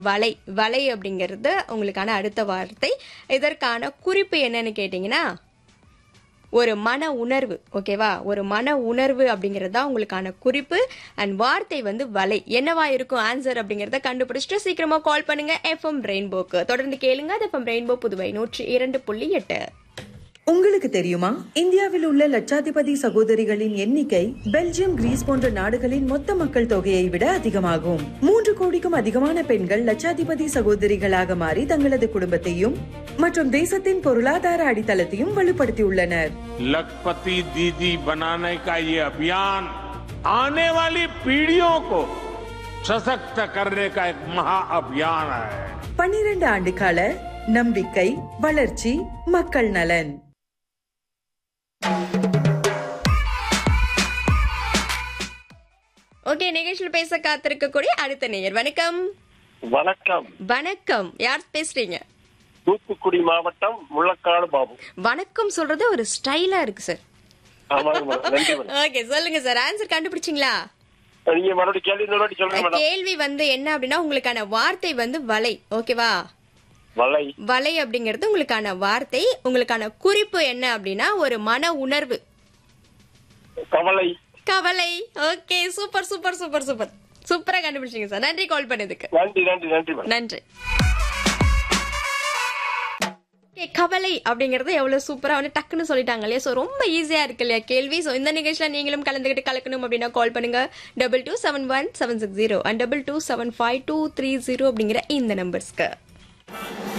வலை வலை அப்படிங்கிறது உங்களுக்கான அடுத்த வார்த்தை இதற்கான குறிப்பு என்னன்னு கேட்டிங்கன்னா ஒரு மன உணர்வு ஓகேவா ஒரு மன உணர்வு அப்படிங்கிறது தான் உங்களுக்கான குறிப்பு அண்ட் வார்த்தை வந்து வலை என்னவா இருக்கும் ஆன்சர் அப்படிங்கறத கண்டுபிடிச்சிட்டு சீக்கிரமா கால் பண்ணுங்க எஃப்எம் ரெயின்போக்கு தொடர்ந்து கேளுங்க அது எஃப்எம் ரெயின்போ புதுவை நூற்றி இரண்டு புள்ளி எட்டு உங்களுக்கு தெரியுமா இந்தியாவில் உள்ள லட்சாதிபதி சகோதரிகளின் எண்ணிக்கை பெல்ஜியம் கிரீஸ் போன்ற நாடுகளின் மொத்த மக்கள் தொகையை விட அதிகமாகும் மூன்று கோடிக்கும் அதிகமான பெண்கள் லட்சாதிபதி சகோதரிகளாக மாறி தங்களது குடும்பத்தையும் மற்றும் தேசத்தின் பொருளாதார அடித்தளத்தையும் வலுப்படுத்தியுள்ளனர் लखपति दीदी बनाने का ये अभियान आने वाली पीढ़ियों को सशक्त करने का एक महाअभियान है பன்னிரண்டு ஆண்டு கால நம்பிக்கை வளர்ச்சி மக்கள் நலன் ஓகே நிகழ்ச்சியில் பேச காத்திருக்கக்கூடிய அடுத்த நேயர் வணக்கம் வணக்கம் வணக்கம் யார் பேசுறீங்க தூத்துக்குடி மாவட்டம் முள்ளக்காடு பாபு வணக்கம் சொல்றது ஒரு ஸ்டைலா இருக்கு சார் ஆமாங்க மேடம் நன்றி மேடம் ஓகே சொல்லுங்க சார் ஆன்சர் கண்டுபிடிச்சிங்களா நீங்க மறுபடியும் கேள்வி இன்னொரு வாட்டி சொல்லுங்க மேடம் கேள்வி வந்து என்ன அப்படின்னா உங்களுக்கான வார்த்தை வந்து வலை ஓகேவா வலை வலை அப்படிங்கிறது உங்களுக்கான வார்த்தை உங்களுக்கான குறிப்பு என்ன அப்படின்னா ஒரு மன உணர்வு கவலை கவலை okay super super super super சூப்பரா கண்டுபிடிச்சீங்க சார் நன்றி கால் பண்ணதுக்கு நன்றி நன்றி நன்றி மேடம் நன்றி Okay, கவலை அப்படிங்கறது எவ்வளவு சூப்பரா வந்து டக்குன்னு சொல்லிட்டாங்க இல்லையா ஸோ ரொம்ப ஈஸியா இருக்கு இல்லையா கேள்வி ஸோ இந்த நிகழ்ச்சியில நீங்களும் கலந்துகிட்டு கலக்கணும் அப்படின்னா கால் பண்ணுங்க double two seven one seven six zero and double two seven five two three zero அப்படிங்கிற இந்த நம்பர்ஸ்க்கு